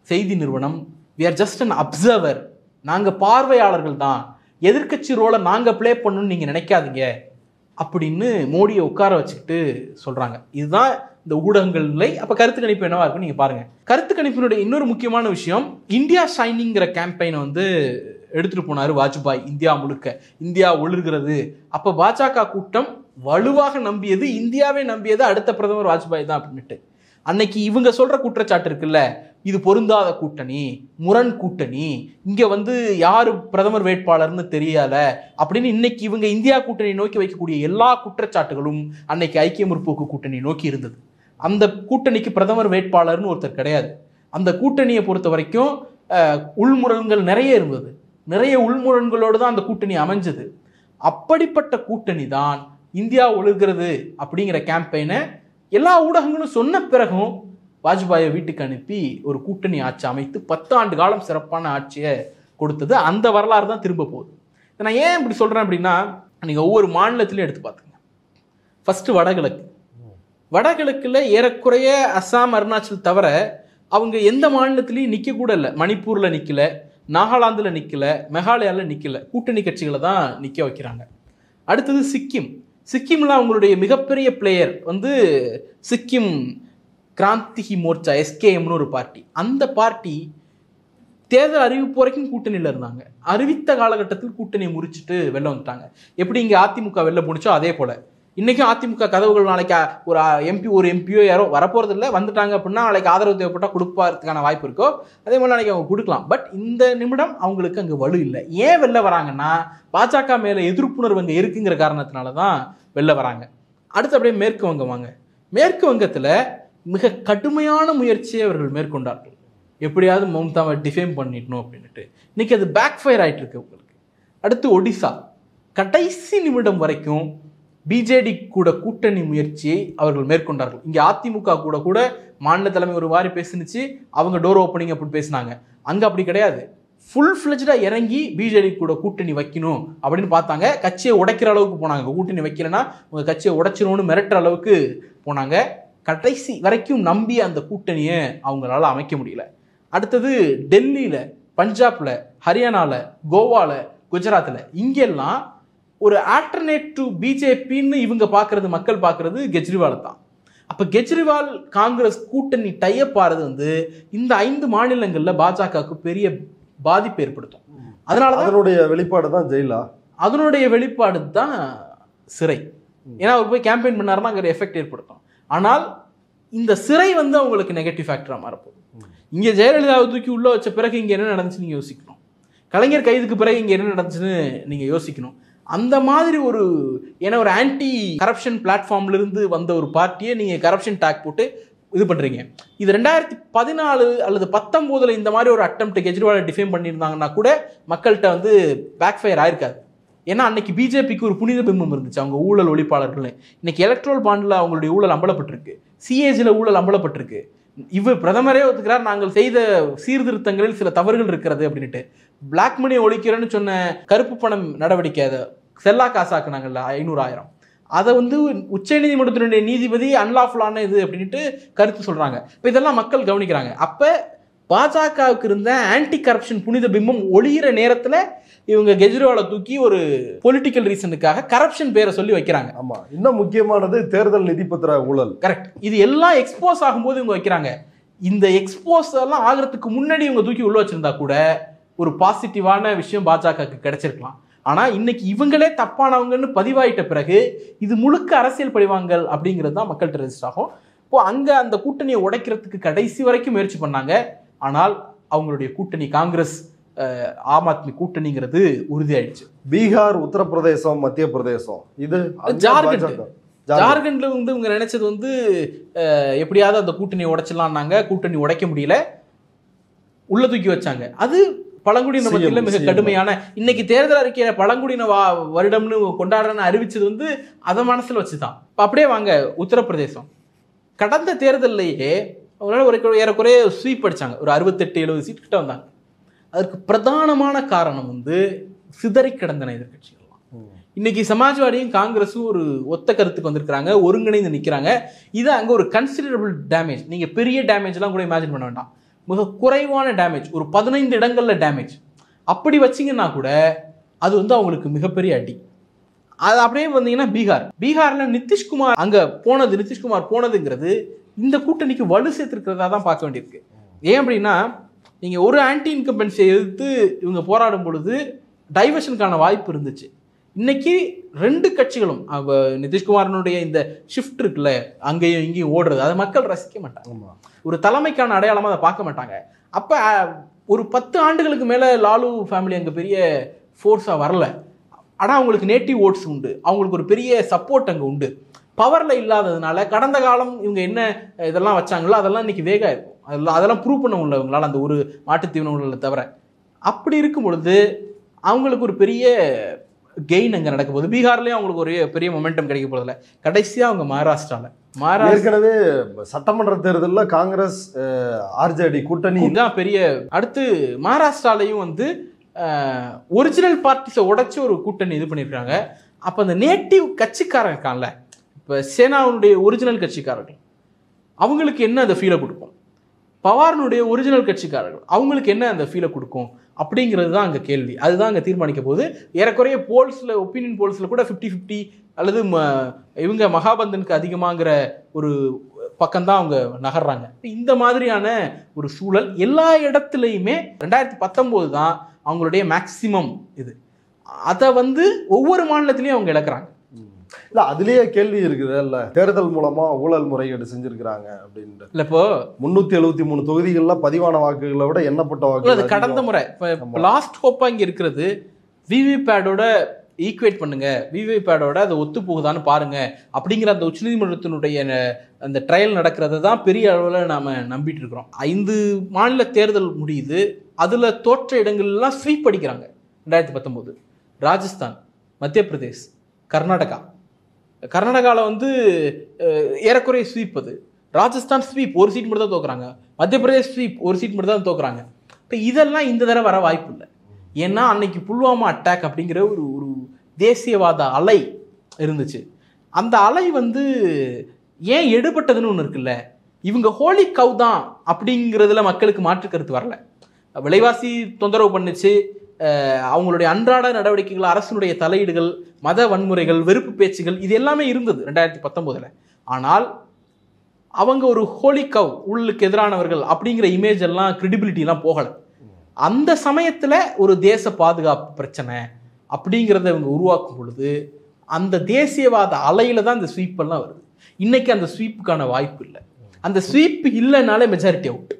A: செய்தி நிறுவனம் we are just an observer நாங்கள் பார்வையாளர்கள் தான் எதிர்க்கட்சி ரோலை நாங்கள் ப்ளே பண்ணணும்னு நீங்கள் நினைக்காதீங்க அப்படின்னு மோடியை உட்கார வச்சுக்கிட்டு சொல்கிறாங்க இதுதான் இந்த ஊடகங்கள் நிலை அப்போ கருத்து கணிப்பு என்னவா இருக்கும் நீங்கள் பாருங்கள் கருத்து கணிப்பினுடைய இன்னொரு முக்கியமான விஷயம் இந்தியா ஷைனிங்கிற கேம்பெயினை வந்து எடுத்துட்டு போனாரு வாஜ்பாய் இந்தியா முழுக்க இந்தியா ஒளிர்கிறது அப்போ பாஜக கூட்டம் வலுவாக நம்பியது இந்தியாவே நம்பியது அடுத்த பிரதமர் வாஜ்பாய் தான் அப்படின்ட்டு அன்னைக்கு இவங்க சொல்ற குற்றச்சாட்டு இருக்குல்ல இது பொருந்தாத கூட்டணி முரண் கூட்டணி இங்க வந்து யாரு பிரதமர் வேட்பாளர்னு தெரியல அப்படின்னு இன்னைக்கு இவங்க இந்தியா கூட்டணி நோக்கி வைக்கக்கூடிய எல்லா குற்றச்சாட்டுகளும் அன்னைக்கு ஐக்கிய முற்போக்கு கூட்டணி நோக்கி இருந்தது அந்த கூட்டணிக்கு பிரதமர் வேட்பாளர்னு ஒருத்தர் கிடையாது அந்த கூட்டணியை பொறுத்த வரைக்கும் அஹ், உள்முரண்கள் நிறைய இருந்தது நிறைய உள்முரண்களோடு தான் அந்த கூட்டணி அமைஞ்சது அப்படிப்பட்ட கூட்டணி தான் இந்தியா ஒழுகிறது அப்படிங்கிற கேம்பெயினை எல்லா ஊடகங்களும் சொன்ன பிறகும் வாஜ்பாயை வீட்டுக்கு அனுப்பி ஒரு கூட்டணி ஆட்சி அமைத்து பத்து ஆண்டு காலம் சிறப்பான ஆட்சியை கொடுத்தது அந்த வரலாறு தான் திரும்ப போகுது இதை நான் ஏன் இப்படி சொல்கிறேன் அப்படின்னா நீங்கள் ஒவ்வொரு மாநிலத்திலையும் எடுத்து பார்த்துங்க ஃபஸ்ட்டு வடகிழக்கு வடகிழக்கில் ஏறக்குறைய அஸ்ஸாம் அருணாச்சல் தவிர அவங்க எந்த மாநிலத்திலையும் நிற்க கூட இல்லை மணிப்பூரில் நிற்கல நாகாலாந்தில் நிற்கல மேகாலயாவில் நிற்கல கூட்டணி கட்சிகளை தான் நிற்க வைக்கிறாங்க அடுத்தது சிக்கிம் சிக்கிமில் அவங்களுடைய மிகப்பெரிய பிளேயர் வந்து சிக்கிம் கிராந்திகி மோர்ச்சா எஸ்கேஎம்னு ஒரு பார்ட்டி அந்த பார்ட்டி தேர்தல் அறிவிப்பு வரைக்கும் கூட்டணியில் இருந்தாங்க அறிவித்த காலகட்டத்தில் கூட்டணியை முறிச்சிட்டு வெளில வந்துட்டாங்க எப்படி இங்கே அதிமுக வெளில முடிச்சோ அதே போல இன்னைக்கும் அதிமுக கதவுகள் நாளைக்கு அ- ஒரு எம்பி ஒரு எம்பியோ யாரோ வரப்போறது இல்லை வந்துட்டாங்க அப்படின்னா நாளைக்கு ஆதரவு தேவைப்பட்டால் கொடுப்பதற்கான வாய்ப்பு இருக்கோ அதே மாதிரி நாளைக்கு அவங்க கொடுக்கலாம் பட் இந்த நிமிடம் அவங்களுக்கு அங்கே வலு இல்லை ஏன் வெளில வராங்கன்னா பாஜக மேலே எதிர்ப்புணர்வு அங்கே இருக்குங்கிற காரணத்தினால தான் வெளில வராங்க அடுத்து அப்படியே மேற்கு வங்கம் வாங்க மேற்கு வங்கத்தில் மிக கடுமையான முயற்சியை அவர்கள் மேற்கொண்டார்கள் எப்படியாவது மம்தாவை டிஃபேம் பண்ணிடணும் அப்படின்ட்டு இன்னைக்கு அது பேக் ஃபயர் ஆயிட்டு இருக்கு உங்களுக்கு அடுத்து ஒடிசா கடைசி நிமிடம் வரைக்கும் பிஜேடி கூட கூட்டணி முயற்சியை அவர்கள் மேற்கொண்டார்கள் இங்கே அதிமுக கூட கூட மாநில தலைமை ஒரு மாதிரி பேசுனுச்சு அவங்க டோர் ஓப்பனிங் அப்படி பேசினாங்க அங்கே அப்படி கிடையாது ஃபுல் ஃப்ளெஜ்டாக இறங்கி பிஜேடி கூட கூட்டணி வைக்கணும் அப்படின்னு பார்த்தாங்க கட்சியை உடைக்கிற அளவுக்கு போனாங்க கூட்டணி வைக்கலைன்னா உங்கள் கட்சியை உடைச்சிரும்னு மிரட்டுற அளவுக்கு போனாங்க கடைசி வரைக்கும் நம்பி அந்த கூட்டணியை அவங்களால அமைக்க முடியல அடுத்தது டெல்லியில் பஞ்சாப்ல ஹரியானால கோவால குஜராத்தில் இங்கெல்லாம் ஒரு ஆல்டர்னேட் டு பிஜேபின்னு இவங்க பார்க்கறது மக்கள் பார்க்கறது கெஜ்ரிவால் தான் அப்போ கெஜ்ரிவால் காங்கிரஸ் கூட்டணி டைப் ஆறது வந்து இந்த ஐந்து மாநிலங்களில் பாஜகவுக்கு பெரிய பாதிப்பு ஏற்படுத்தும் அதனால தான்
C: அதனுடைய வெளிப்பாடு தான் ஜெயிலா
A: அதனுடைய வெளிப்பாடு தான் சிறை ஏன்னா அவர் போய் கேம்பெயின் பண்ணாருன்னா அங்கே எஃபெக்ட் ஏற்படுத்தும் ஆனால் இந்த சிறை வந்து அவங்களுக்கு நெகட்டிவ் ஃபேக்டராக மாறப்போகுது இங்கே ஜெயலலிதாவை தூக்கி உள்ளே வச்ச பிறகு இங்கே என்ன நடந்துச்சு நீங்கள் யோசிக்கணும் கலைஞர் கைதுக்கு பிறகு இங்கே என்ன நடந்துச்சுன்னு நீங்கள் யோசிக்கணும் அந்த மாதிரி ஒரு ஏன்னா ஒரு ஆன்டி கரப்ஷன் பிளாட்ஃபார்ம்ல இருந்து வந்த ஒரு பார்ட்டியை நீங்கள் கரப்ஷன் டேக் போட்டு இது பண்ணுறீங்க இது ரெண்டாயிரத்தி பதினாலு அல்லது பத்தொம்போதில் இந்த மாதிரி ஒரு அட்டம் கெஜ்ரிவாலை டிஃபேம் பண்ணியிருந்தாங்கன்னா கூட மக்கள்கிட்ட வந்து பேக் ஃபயர் ஆயிருக்காது ஏன்னா அன்னைக்கு பிஜேபிக்கு ஒரு புனித பிம்பம் இருந்துச்சு அவங்க ஊழல் ஒழிப்பாளர்கள் இன்னைக்கு எலக்ட்ரல் பாண்டில் அவங்களுடைய ஊழல் அம்பலப்பட்டிருக்கு சிஏஜியில் ஊழல் அம்பலப்பட்டிருக்கு இவர் பிரதமரே ஒத்துக்கிறார் நாங்கள் செய்த சீர்திருத்தங்களில் சில தவறுகள் இருக்கிறது அப்படின்ட்டு பிளாக் மணி ஒழிக்கிறேன்னு சொன்ன கருப்பு பணம் நடவடிக்கை அதை செல்லா காசாக்குனாங்கல்ல ஐநூறு ஆயிரம் அதை வந்து உச்சநீதிமன்றத்தினுடைய நீதிபதி அன்லாஃபுல்லான இது அப்படின்ட்டு கருத்து சொல்றாங்க இப்போ இதெல்லாம் மக்கள் கவனிக்கிறாங்க அப்போ பாஜகவுக்கு இருந்த ஆன்டி கரப்ஷன் புனித பிம்பம் ஒளியிற நேரத்தில் இவங்க கெஜ்ரிவாலை தூக்கி ஒரு பொலிட்டிக்கல் ரீசனுக்காக கரப்ஷன் பேரை சொல்லி வைக்கிறாங்க
C: ஆமா இன்னும் முக்கியமானது தேர்தல் நிதிப்பத்திர ஊழல்
A: கரெக்ட் இது எல்லாம் எக்ஸ்போஸ் ஆகும்போது இவங்க வைக்கிறாங்க இந்த எக்ஸ்போஸ் எல்லாம் ஆகிறதுக்கு முன்னாடி இவங்க தூக்கி உள்ள வச்சிருந்தா கூட ஒரு பாசிட்டிவான விஷயம் பாஜகவுக்கு கிடைச்சிருக்கலாம் ஆனா இன்னைக்கு இவங்களே தப்பானவங்கன்னு பதிவாயிட்ட பிறகு இது முழுக்க அரசியல் பழிவாங்கல் அப்படிங்கிறது தான் மக்கள்கிட்ட ரெஜிஸ்டர் ஆகும் இப்போ அங்க அந்த கூட்டணியை உடைக்கிறதுக்கு கடைசி வரைக்கும் முயற்சி பண்ணாங்க ஆனால் அவங்களுடைய கூட்டணி காங்கிரஸ் அஹ், ஆம் ஆத்மி கூட்டணிங்கிறது உறுதியாயிடுச்சு
C: பீகார் உத்தரப்பிரதேசம் மத்திய பிரதேசம் இது அங்க
A: ஜார்க்கண்ட்.
C: பாஜக. ஜார்க்கண்ட்.
A: ஜார்க்கண்ட்ல வந்து இவங்க நினைச்சது வந்து அஹ், எப்படியாவது அந்த கூட்டணியை உடைச்சிடலாம்னாங்க கூட்டணி உடைக்க முடியல உள்ள தூக்கி வச்சாங்க அது பழங்குடியின
C: CM,
A: மத்தியில் மிக
C: CM.
A: கடுமையான இன்னைக்கு தேர்தல் அறிக்கையில பழங்குடியின வா வருடம்னு கொண்டாடுறேன்னு அறிவிச்சது வந்து அதை மனசுல வச்சுதான் இப்ப அப்படியே வாங்க உத்தரப்பிரதேசம் கடந்த தேர்தல்லையே அவங்களால ஒரு ஏறக்குறைய ஸ்வீப் அடிச்சாங்க ஒரு அறுபத்தெட்டு எழுபது சீட் கிட்ட வந்தாங்க அதற்கு பிரதானமான காரணம் வந்து சிதறி கிடந்தன எதிர்க்கட்சிகள் இன்னைக்கு சமாஜ்வாடியும் காங்கிரஸும் ஒரு ஒத்த கருத்துக்கு வந்திருக்கிறாங்க ஒருங்கிணைந்து நிற்கிறாங்க இது அங்கே ஒரு கன்சிடரபிள் டேமேஜ் நீங்கள் பெரிய டேமேஜ்லாம் கூட இமேஜின் பண்ண வேண்டாம் மிக குறைவான டேமேஜ் ஒரு பதினைந்து இடங்கள்ல டேமேஜ் அப்படி வச்சிங்கன்னா கூட அது வந்து அவங்களுக்கு மிகப்பெரிய அடி அது அப்படியே வந்தீங்கன்னா பீகார் பீகார்ல நிதிஷ்குமார் அங்க போனது நிதிஷ்குமார் போனதுங்கிறது இந்த கூட்டணிக்கு வலு சேர்த்திருக்கிறதா தான் பார்க்க வேண்டியிருக்கு ஏன் அப்படின்னா நீங்க ஒரு ஆன்டி இன்கம்பன்சியை எதிர்த்து இவங்க போராடும் பொழுது டைவர்ஷனுக்கான வாய்ப்பு இருந்துச்சு இன்னைக்கு ரெண்டு கட்சிகளும் அவ நிதிஷ்குமாரனுடைய இந்த ஷிஃப்ட் இருக்குல்ல அங்கேயும் இங்கேயும் ஓடுறது அதை மக்கள் ரசிக்க மாட்டாங்க
C: ஆமா
A: ஒரு தலைமைக்கான அடையாளமா அதை பார்க்க மாட்டாங்க அப்ப அஹ், ஒரு பத்து ஆண்டுகளுக்கு மேல லாலு ஃபேமிலி அங்க பெரிய ஃபோர்ஸா வரல ஆனா அவங்களுக்கு நேட்டிவ் ஓட்ஸ் உண்டு அவங்களுக்கு ஒரு பெரிய சப்போர்ட் அங்க உண்டு பவர்ல இல்லாததுனால கடந்த காலம் இவங்க என்ன இதெல்லாம் வச்சாங்களோ அதெல்லாம் இன்னைக்கு வேகா இருக்கும் அதெல்லாம் அதெல்லாம் ப்ரூவ் பண்ண முடியல இவங்களால அந்த ஒரு மாட்டுத் தீவனங்களை தவிர அப்படி இருக்கும் பொழுது அவங்களுக்கு ஒரு பெரிய கெயின் அங்கே நடக்க போகுது பீகார்லேயும் அவங்களுக்கு ஒரு பெரிய மொமெண்டம் கிடைக்க போகிறதில்ல கடைசியாக அவங்க மகாராஷ்டிராவில் மகாராஷ்டிரா
C: ஏற்கனவே சட்டமன்ற தேர்தலில் காங்கிரஸ் ஆர்ஜேடி கூட்டணி
A: இதுதான் பெரிய அடுத்து மகாராஷ்டிராலையும் வந்து ஒரிஜினல் பார்ட்டிஸை உடைச்சு ஒரு கூட்டணி இது பண்ணியிருக்காங்க அப்போ அந்த நேட்டிவ் கட்சிக்காரன் இருக்கான்ல இப்போ சேனாவுடைய ஒரிஜினல் கட்சிக்காரர்கள் அவங்களுக்கு என்ன அந்த ஃபீலை கொடுக்கும் பவாரனுடைய ஒரிஜினல் கட்சிக்காரர்கள் அவங்களுக்கு என்ன அந்த ஃபீலை கொடுக்கும் அப்படிங்கிறது தான் அங்கே கேள்வி அதுதான் அங்கே தீர்மானிக்க போகுது ஏறக்குறைய போல்ஸில் ஒப்பீனியன் போல்ஸில் கூட ஃபிஃப்டி ஃபிஃப்டி அல்லது ம இவங்க மகாபந்தனுக்கு அதிகமாங்கிற ஒரு பக்கம்தான் அவங்க நகர்றாங்க இந்த மாதிரியான ஒரு சூழல் எல்லா இடத்துலையுமே ரெண்டாயிரத்தி பத்தொம்போது தான் அவங்களுடைய மேக்சிமம் இது அதை வந்து ஒவ்வொரு மாநிலத்திலையும் அவங்க இழக்கிறாங்க
C: இல்ல அதுலயே கேள்வி இருக்குது இல்ல தேர்தல் மூலமா ஊழல் முறைகேடு செஞ்சிருக்கிறாங்க அப்படின்ட்டு
A: இல்லை இப்போ
C: முன்னூத்தி எழுபத்தி மூணு தொகுதிகள்ல பதிவான வாக்குகளை விட எண்ணப்பட்ட
A: இல்ல, அது
C: வாக்குகள்
A: கடந்த
C: அதிகம்.
A: முறை
C: ஆமா.
A: இப்போ லாஸ்ட் ஹோப்பா இங்க இருக்கிறது விவிபேடோட ஈக்குவேட் பண்ணுங்க விவிபேடோட அது ஒத்து போகுதான்னு பாருங்க அப்படிங்கிற அந்த உச்சநீதிமன்றத்தினுடைய ந- அந்த ட்ரையல் நடக்கிறத தான் பெரிய அளவில் நாம நம்பிட்டு இருக்கிறோம் ஐந்து மாநில தேர்தல் முடியுது அதுல தோற்ற இடங்கள்லாம் ஸ்வீப் அடிக்கிறாங்க ரெண்டாயிரத்தி பத்தொம்போது ராஜஸ்தான் மத்திய பிரதேஷ் கர்நாடகா கர்நாடகாவில் வந்து அஹ், ஏறக்குறைய ஸ்வீப் அது ராஜஸ்தான் ஸ்வீப் ஒரு சீட் மட்டும் தான் தோக்குறாங்க மத்திய பிரதேஷ் ஸ்வீப் ஒரு சீட் மட்டும் தான் தோக்குறாங்க இப்போ இதெல்லாம் இந்த தடவை வர வாய்ப்பு இல்லை ஏன்னா அன்னைக்கு புல்வாமா அட்டாக் அப்படிங்கிற ஒரு ஒரு தேசியவாத அலை இருந்துச்சு அந்த அலை வந்து ஏன் எடுபட்டதுன்னு ஒன்று இருக்குல்ல இவங்க ஹோலி கவ் தான் அப்படிங்கிறதுல மக்களுக்கு மாற்று கருத்து வரல விலைவாசி தொந்தரவு பண்ணுச்சு அஹ் அவங்களுடைய அன்றாட நடவடிக்கைகள் அரசினுடைய தலையீடுகள் மத வன்முறைகள் வெறுப்பு பேச்சுகள் இது எல்லாமே இருந்தது ரெண்டாயிரத்தி பத்தொம்போதில் ஆனால் அவங்க ஒரு ஹோலி கவ் உள்ளுக்கு எதிரானவர்கள் அப்படிங்கிற இமேஜ் எல்லாம் credibility எல்லாம் போகலை அந்த சமயத்தில் ஒரு தேச பாதுகாப்பு பிரச்சனை அப்படிங்கிறத இவங்க உருவாக்கும் பொழுது அந்த தேசியவாத அலையில தான் இந்த ஸ்வீப் எல்லாம் வருது இன்னைக்கு அந்த ஸ்வீப்புக்கான வாய்ப்பு இல்லை அந்த ஸ்வீப் இல்லைனாலே மெஜாரிட்டி அவுட்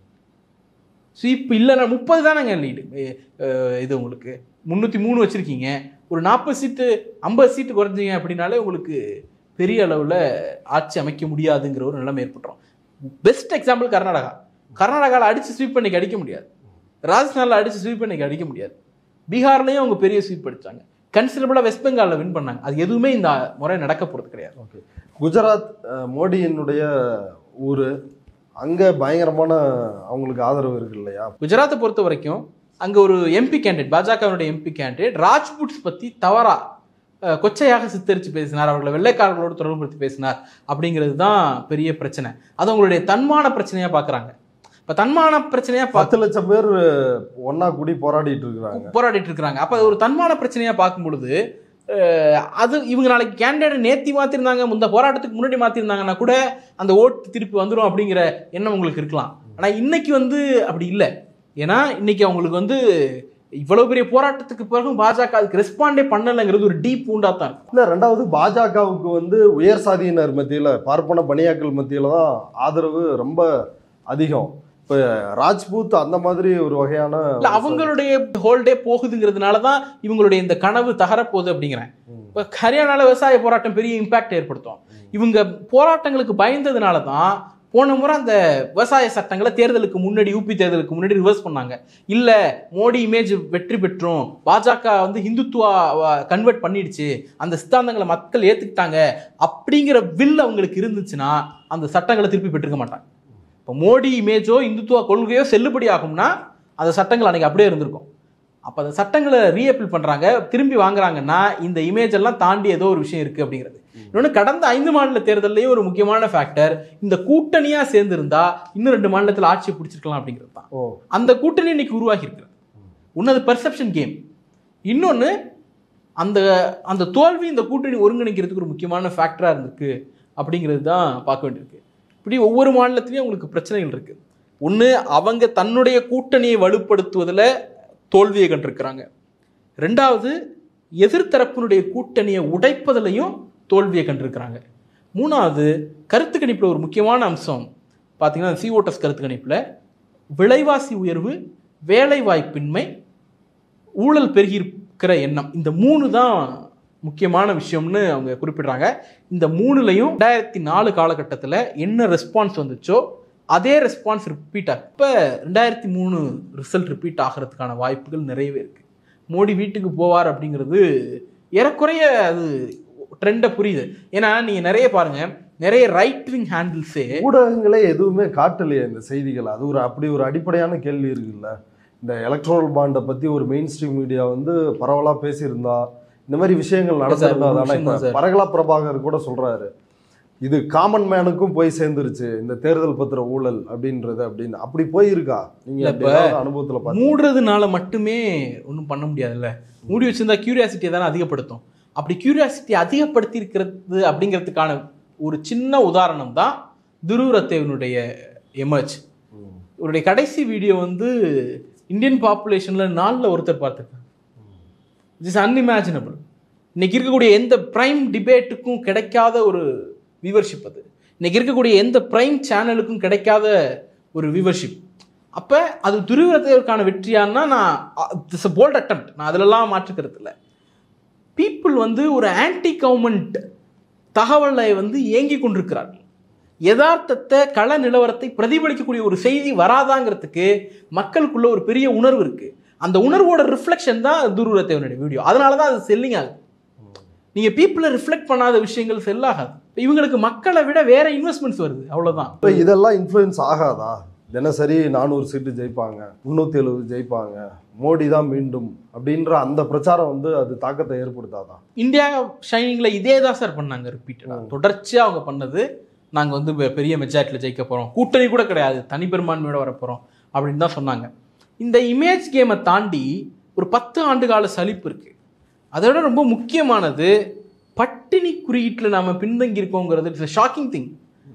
A: ஸ்வீப் இல்லைன்னா முப்பது தானேங்க லீடு இது உங்களுக்கு முந்நூற்றி மூணு வச்சுருக்கீங்க ஒரு நாற்பது சீட்டு ஐம்பது சீட்டு குறைஞ்சிங்க அப்படின்னாலே உங்களுக்கு பெரிய அளவில் ஆட்சி அமைக்க முடியாதுங்கிற ஒரு நிலைமை ஏற்பட்டுரும் பெஸ்ட் எக்ஸாம்பிள் கர்நாடகா கர்நாடகாவில் அடித்து ஸ்வீப் பண்ணிக்கு அடிக்க முடியாது ராஜஸ்தானில் அடித்து ஸ்வீப் பண்ணிக்கு அடிக்க முடியாது பீகார்லேயும் அவங்க பெரிய ஸ்வீப் அடிச்சாங்க கன்சிடபிளாக வெஸ்ட் பெங்காலில் வின் பண்ணாங்க அது எதுவுமே இந்த முறை நடக்க போகிறது கிடையாது
C: குஜராத் அஹ், மோடியினுடைய ஊரு அங்க பயங்கரமான அவங்களுக்கு ஆதரவு இருக்கு இல்லையா
A: குஜராத்தை பொறுத்த வரைக்கும் அங்கே ஒரு எம்பி கேண்டிடேட் பாஜகவினுடைய எம்பி கேண்டிடேட் ராஜ்புட்ஸ் பற்றி தவறா அஹ், கொச்சையாக சித்தரித்து பேசினார் அவர்களை வெள்ளைக்காரர்களோடு தொடர்புபடுத்தி பேசினார் அப்படிங்கிறது தான் பெரிய பிரச்சனை அது அவங்களுடைய தன்மான பிரச்சனையாக பார்க்குறாங்க இப்போ தன்மான பிரச்சனையாக பார்த்து
C: பத்து லட்சம் பேர் ஒன்னா கூடி போராடிட்டு இருக்கிறாங்க
A: போராடிட்டு இருக்கிறாங்க அப்போ அது ஒரு தன்மான பிரச்சனையாக பார்க்கும் பொழுது அஹ், அது இவங்க நாளைக்கு கேண்டிடேட் நேத்தி மாற்றிருந்தாங்க முந்த போராட்டத்துக்கு முன்னாடி மாற்றிருந்தாங்கன்னா கூட அந்த ஓட்டு திருப்பி வந்துடும் அப்படிங்கிற எண்ணம் உங்களுக்கு இருக்கலாம் ஆனால் இன்னைக்கு வந்து அப்படி இல்லை ஏன்னா இன்னைக்கு அவங்களுக்கு வந்து இவ்வளவு பெரிய போராட்டத்துக்கு பிறகு பாஜக அதுக்கு ரெஸ்பாண்டே பண்ணலைங்கிறது ஒரு டீப் பூண்டா தான் இருக்கும்
C: இல்ல ரெண்டாவது பாஜகவுக்கு வந்து உயர் சாதியினர் மத்தியில பார்ப்பன பணியாட்கள் மத்தியில தான் ஆதரவு ரொம்ப அதிகம் இப்ப ராஜ்பூத் அந்த மாதிரி ஒரு வகையான
A: இல்ல அவங்களுடைய ஹோல்டே போகுதுங்கிறதுனால தான் இவங்களுடைய இந்த கனவு தகரப்போகுது அப்படிங்கிறேன்
C: ம்.
A: இப்போ ஹரியானால விவசாய போராட்டம் பெரிய இம்பாக்ட் ஏற்படுத்தும் இவங்க போராட்டங்களுக்கு பயந்ததுனால தான் போன முறை அந்த விவசாய சட்டங்களை தேர்தலுக்கு முன்னாடி யூபி தேர்தலுக்கு முன்னாடி ரிவர்ஸ் பண்ணாங்க இல்ல மோடி இமேஜ் வெற்றி பெற்றும் பாஜக வந்து ஹிந்துத்துவா கன்வெர்ட் பண்ணிடுச்சு அந்த சித்தாந்தங்களை மக்கள் ஏத்துக்கிட்டாங்க அப்படிங்கிற வில் அவங்களுக்கு இருந்துச்சுன்னா அந்த சட்டங்களை திருப்பி பெற்றுக்க மாட்டாங்க இப்போ மோடி இமேஜோ இந்துத்துவா கொள்கையோ செல்லுபடி ஆகும்னா அந்த சட்டங்கள் அன்னைக்கு அப்படியே இருந்திருக்கும் அப்போ அந்த சட்டங்களை ரீஅப்பீல் பண்ணுறாங்க திரும்பி வாங்குறாங்கன்னா இந்த இமேஜ் எல்லாம் தாண்டி ஏதோ ஒரு விஷயம் இருக்குது அப்படிங்கிறது இன்னொன்று கடந்த ஐந்து மாநில தேர்தல்லையும் ஒரு முக்கியமான ஃபேக்டர் இந்த கூட்டணியா சேர்ந்திருந்தா இன்னும் ரெண்டு மாநிலத்தில் ஆட்சி பிடிச்சிருக்கலாம் அப்படிங்கிறது தான்
C: ஓ
A: அந்த கூட்டணி இன்னைக்கு உருவாகி இருக்கிறது ஒன்று அது பெர்செப்ஷன் கேம் இன்னொன்று அந்த அந்த தோல்வி இந்த கூட்டணி ஒருங்கிணைக்கிறதுக்கு ஒரு முக்கியமான ஃபேக்டராக இருந்திருக்கு அப்படிங்கிறது தான் பார்க்க வேண்டியிருக்கு இப்படி ஒவ்வொரு மாநிலத்திலையும் உங்களுக்கு பிரச்சனைகள் இருக்கு ஒன்று அவங்க தன்னுடைய கூட்டணியை வலுப்படுத்துவதில் தோல்வியை கண்டிருக்கிறாங்க ரெண்டாவது எதிர்த்தரப்பினுடைய கூட்டணியை உடைப்பதிலையும் தோல்வியை கண்டிருக்கிறாங்க மூணாவது கருத்து கணிப்பில் ஒரு முக்கியமான அம்சம் பார்த்தீங்கன்னா சி ஓட்டஸ் கருத்து கணிப்பில் விலைவாசி உயர்வு வேலைவாய்ப்பின்மை ஊழல் பெருகியிருக்கிற எண்ணம் இந்த மூணு தான் முக்கியமான விஷயம்னு அவங்க குறிப்பிடுறாங்க இந்த மூணுலையும் ரெண்டாயிரத்தி நாலு காலகட்டத்தில் என்ன ரெஸ்பான்ஸ் வந்துச்சோ அதே ரெஸ்பான்ஸ் ரிப்பீட் ஆகும் இப்போ ரெண்டாயிரத்தி மூணு ரிசல்ட் ரிப்பீட் ஆகிறதுக்கான வாய்ப்புகள் நிறையவே இருக்குது மோடி வீட்டுக்கு போவார் அப்படிங்கிறது ஏறக்குறைய அது ட்ரெண்டை புரியுது ஏன்னா நீங்கள் நிறைய பாருங்க நிறைய ரைட் விங் ஹேண்டில்ஸே
C: ஊடகங்களே எதுவுமே காட்டலையே இந்த செய்திகள் அது ஒரு அப்படி ஒரு அடிப்படையான கேள்வி இருக்குல்ல இந்த எலக்ட்ரல் பாண்டை பத்தி ஒரு மெயின் ஸ்ட்ரீம் மீடியா வந்து பரவலா பேசியிருந்தா இந்த மாதிரி விஷயங்கள் நடந்திருந்தா
A: ஒரு
C: தானே
A: விஷயம்
C: இப்ப
A: தான் சார்.
C: பரகலா பிரபாகர் கூட சொல்றாரு இது காமன் மேனுக்கும் போய் சேர்ந்துருச்சு இந்த தேர்தல் பத்திர ஊழல் அப்படின்றது அப்படின்னு அப்படி போயிருக்கா நீங்க
A: இல்ல,
C: அப்படி ஏதாவது அனுபவத்துல பாத்தீங்க
A: மூடுறதுனால மட்டுமே ஒன்றும் பண்ண முடியாதுல்ல மூடி வச்சிருந்தா கியூரியாசிட்டியை தானே அதிகப்படுத்தும் அப்படி கியூரியாசிட்டி அதிகப்படுத்தி இருக்கிறது அப்படிங்கிறதுக்கான ஒரு சின்ன உதாரணம் தான் துருவரத்தேவனுடைய எமர்ஜ் இவருடைய கடைசி வீடியோ வந்து இந்தியன் பாப்புலேஷன்ல நாலில் ஒருத்தர் பார்த்துருக்காங்க இட்ஸ் அன்இமேஜினபிள் இன்னைக்கு இருக்கக்கூடிய எந்த பிரைம் டிபேட்டுக்கும் கிடைக்காத ஒரு வியூவர்ஷிப் அது இன்னைக்கு இருக்கக்கூடிய எந்த பிரைம் சேனலுக்கும் கிடைக்காத ஒரு வியூவர்ஷிப் அப்போ அது துருவரத்தேவருக்கான வெற்றியான்னா நான் இட்ஸ் அ போல்ட் அட்டம் நான் அதிலெல்லாம் மாற்றுக்கிறது இல்லை பீப்புள் வந்து ஒரு ஆன்டி கவர்மெண்ட் தகவலை வந்து ஏங்கி கொண்டிருக்கிறார்கள் யதார்த்தத்தை கள நிலவரத்தை பிரதிபலிக்கக்கூடிய ஒரு செய்தி வராதாங்கிறதுக்கு மக்களுக்குள்ள ஒரு பெரிய உணர்வு இருக்கு அந்த உணர்வோட ரிஃப்ளெக்ஷன் தான் துருவரத்தேவனுடைய வீடியோ அதனால தான் அது செல்லிங் ஆகுது நீங்க பீப்புளை ரிஃப்ளெக்ட் பண்ணாத விஷயங்கள் செல் ஆகாது இப்ப இவங்களுக்கு மக்களை விட வேற இன்வெஸ்ட்மெண்ட்ஸ் வருது அவ்வளவுதான்
C: இப்ப இதெல்லாம் இன்ஃப்ளூயன்ஸ் ஆகாதா தினசரி நானூறு சீட்டு ஜெயிப்பாங்க முந்நூற்றி எழுபது ஜெயிப்பாங்க மோடி தான் மீண்டும் அப்படின்ற அந்த பிரச்சாரம் வந்து அது தாக்கத்தை ஏற்படுத்தாதா
A: இந்தியா ஷைனிங்ல இதே தான் சார் பண்ணாங்க ரிப்பீட்டடா தொடர்ச்சியா அவங்க பண்ணது நாங்க வந்து பெ- பெரிய மெஜாரிட்டியில் ஜெயிக்க போறோம் கூட்டணி கூட கிடையாது தனிப்பெரும்பான்மையோட வர போறோம் அப்படின்னு தான் சொன்னாங்க இந்த இமேஜ் கேமை தாண்டி ஒரு பத்து ஆண்டு கால சலிப்பு இருக்கு அதோட ரொம்ப முக்கியமானது பட்டினி குறியீட்டில் நாம பின்தங்கி இருக்கோங்கிறது இட்ஸ் ஷாக்கிங் திங்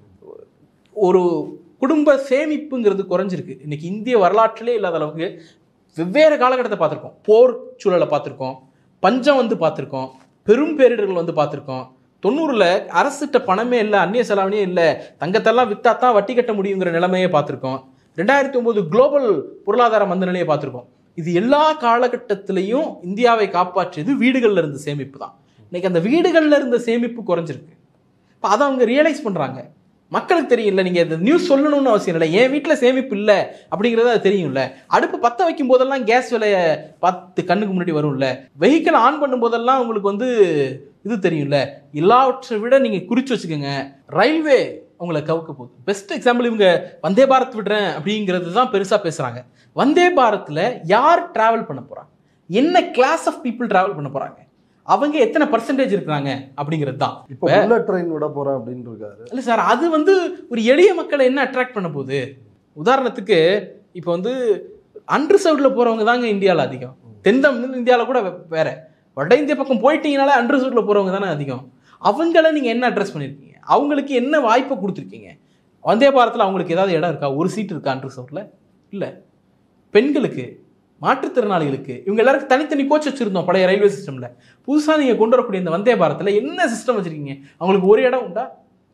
A: ஒரு குடும்ப சேமிப்புங்கிறது குறைஞ்சிருக்கு இன்னைக்கு இந்திய வரலாற்றிலே இல்லாத அளவுக்கு வெவ்வேறு காலகட்டத்தை பார்த்துருக்கோம் போர் சூழலை பார்த்துருக்கோம் பஞ்சம் வந்து பார்த்துருக்கோம் பெரும் பேரிடர்கள் வந்து பார்த்துருக்கோம் தொண்ணூறில் அரசுகிட்ட பணமே இல்லை அந்நிய செலாவணியே இல்லை தங்கத்தெல்லாம் வித்தா தான் வட்டி கட்ட முடியுங்கிற நிலைமையை பார்த்துருக்கோம் ரெண்டாயிரத்தி ஒன்பது குளோபல் பொருளாதார மந்த நிலையை பார்த்துருக்கோம் இது எல்லா காலகட்டத்திலையும் இந்தியாவை காப்பாற்றியது வீடுகள்ல இருந்த சேமிப்பு தான் இன்னைக்கு அந்த வீடுகள்ல இருந்த சேமிப்பு குறைஞ்சிருக்கு இப்போ அதை அவங்க ரியலைஸ் பண்ணுறாங்க மக்களுக்கு தெரியும்ல நீங்கள் இந்த நியூஸ் சொல்லணும்னு அவசியம் இல்லை என் வீட்டில் சேமிப்பு இல்லை அப்படிங்கிறது அது தெரியும்ல அடுப்பு பற்ற வைக்கும் போதெல்லாம் கேஸ் விலையை பார்த்து கண்ணுக்கு முன்னாடி வரும்ல வெஹிக்கிள் ஆன் பண்ணும் போதெல்லாம் உங்களுக்கு வந்து இது தெரியும்ல எல்லாவற்றை விட நீங்கள் குறித்து வச்சுக்கோங்க ரயில்வே உங்களை கவுக்க போகுது பெஸ்ட் எக்ஸாம்பிள் இவங்க வந்தே பாரத் விடுறேன் அப்படிங்கிறது தான் பெருசாக பேசுகிறாங்க வந்தே பாரத்தில் யார் ட்ராவல் பண்ண போகிறாங்க என்ன கிளாஸ் ஆஃப் பீப்புள் ட்ராவல் பண்ண போகிறாங்க அவங்க எத்தனை பர்சன்டேஜ் இருக்கிறாங்க அப்படிங்கிறது தான்
C: இப்போ புல்லட் ட்ரெயின் விட போறேன் அப்படின்னு இருக்காரு
A: இல்லை சார் அது வந்து ஒரு எளிய மக்களை என்ன அட்ராக்ட் பண்ண போகுது உதாரணத்துக்கு இப்போ வந்து அன்ரிசர்வ்டில் போகிறவங்க தாங்க இந்தியாவில் அதிகம் தென் தமிழ் இந்தியாவில் கூட வே- வேற வட இந்திய பக்கம் போயிட்டீங்கனாலே அன்ரிசர்வ்டில் போகிறவங்க தானே அதிகம் அவங்கள நீங்கள் என்ன அட்ரஸ் பண்ணியிருக்கீங்க அவங்களுக்கு என்ன வாய்ப்பை கொடுத்துருக்கீங்க வந்தே பாரத்தில் அவங்களுக்கு ஏதாவது இடம் இருக்கா ஒரு சீட் இருக்கா அன்ரிசர்வ்டில் இல்லை பெண்களுக்கு மாற்றுத்திறனாளிகளுக்கு இவங்க எல்லாருக்கும் தனித்தனி கோச் வச்சுருந்தோம் பழைய ரயில்வே சிஸ்டமில் புதுசாக நீங்கள் கொண்டு வரக்கூடிய இந்த வந்தே பாரத்தில் என்ன சிஸ்டம் வச்சுருக்கீங்க அவங்களுக்கு ஒரு இடம் உண்டா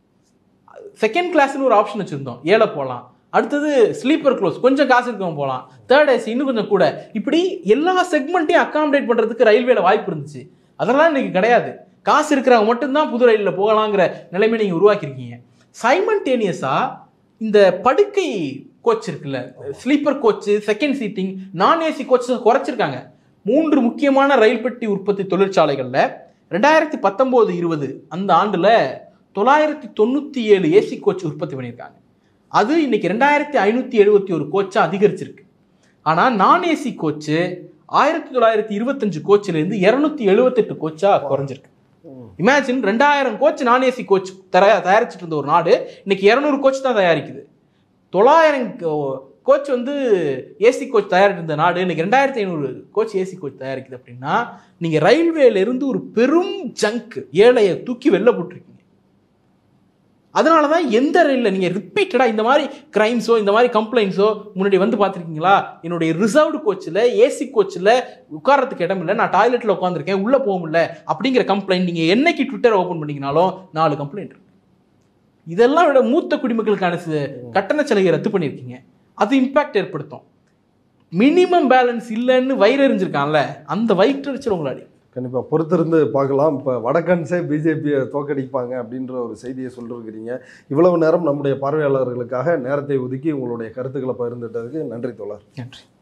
A: செகண்ட் கிளாஸ்னு ஒரு ஆப்ஷன் வச்சுருந்தோம் ஏழை போகலாம் அடுத்தது ஸ்லீப்பர் க்ளோஸ் கொஞ்சம் காசு இருக்கவங்க போகலாம் தேர்ட் ஏசி இன்னும் கொஞ்சம் கூட இப்படி எல்லா செக்மெண்ட்டையும் அகாமடேட் பண்ணுறதுக்கு ரயில்வேல வாய்ப்பு இருந்துச்சு அதெல்லாம் இன்னைக்கு கிடையாது காசு இருக்கிறவங்க மட்டும்தான் புது ரயிலில் போகலாங்கிற நிலைமை நீங்கள் உருவாக்கியிருக்கீங்க சைமன்டேனியஸாக இந்த படுக்கை கோச் இருக்குல்ல ஸ்லீப்பர் கோச்சு செகண்ட் சீட்டிங் நான் ஏசி கோச் குறைச்சிருக்காங்க மூன்று முக்கியமான ரயில் பெட்டி உற்பத்தி தொழிற்சாலைகளில் ரெண்டாயிரத்தி பத்தொம்போது இருபது அந்த ஆண்டில் தொள்ளாயிரத்தி தொண்ணூற்றி ஏழு ஏசி கோச் உற்பத்தி பண்ணியிருக்காங்க அது இன்னைக்கு ரெண்டாயிரத்தி ஐநூற்றி எழுபத்தி ஒரு கோச்சாக அதிகரிச்சிருக்கு ஆனால் நான் ஏசி கோச்சு ஆயிரத்தி தொள்ளாயிரத்தி இருபத்தஞ்சு கோச்சிலேருந்து இரநூத்தி எழுபத்தெட்டு கோச்சாக குறைஞ்சிருக்கு இமேஜின் ரெண்டாயிரம் கோச் நான் ஏசி கோச் தர தயாரிச்சுட்டு இருந்த ஒரு நாடு இன்னைக்கு இரநூறு கோச் தான் தயாரிக்குது தொள்ளாயிரம் கோச் வந்து ஏசி கோச் தயாரிட்டு இருந்த நாடு இன்னைக்கு ரெண்டாயிரத்தி ஐநூறு கோச் ஏசி கோச் தயாரிக்குது அப்படின்னா நீங்க ரயில்வேல இருந்து ஒரு பெரும் ஜங்க் ஏழையை தூக்கி வெளில போட்டிருக்கீங்க அதனால தான் எந்த ரயிலில் நீங்கள் ரிப்பீட்டடாக இந்த மாதிரி கிரைம்ஸோ இந்த மாதிரி கம்ப்ளைண்ட்ஸோ முன்னாடி வந்து பார்த்துருக்கீங்களா என்னுடைய ரிசர்வ்டு கோச்சில் ஏசி கோச்சில் உட்காரத்துக்கு இடம் இல்லை நான் டாய்லெட்டில் உட்காந்துருக்கேன் உள்ளே போக முடியல அப்படிங்கிற கம்ப்ளைண்ட் நீங்கள் என்னைக்கு ட்விட்டர் ஓப்பன் பண்ணீங்கனாலும் நாலு கம்ப்ளைண்ட் இருக்கு இதெல்லாம் விட மூத்த குடிமக்களுக்கான சி- கட்டண சலுகை ரத்து பண்ணியிருக்கீங்க அது இம்பாக்ட் ஏற்படுத்தும் மினிமம் பேலன்ஸ் இல்லைன்னு வயிறறிஞ்சிருக்கான்ல அந்த வயிற்றறிச்சல் உங்களை அடி
C: கண்டிப்பாக பொறுத்திருந்து பார்க்கலாம் இப்போ வடக்கன்ஸே பிஜேபியை தோக்கடிப்பாங்க அப்படின்ற ஒரு செய்தியை சொல்லிருக்கிறீங்க இவ்வளவு நேரம் நம்முடைய பார்வையாளர்களுக்காக நேரத்தை ஒதுக்கி உங்களுடைய கருத்துக்களை பகிர்ந்துட்டதுக்கு நன்றி தோழர்
A: நன்றி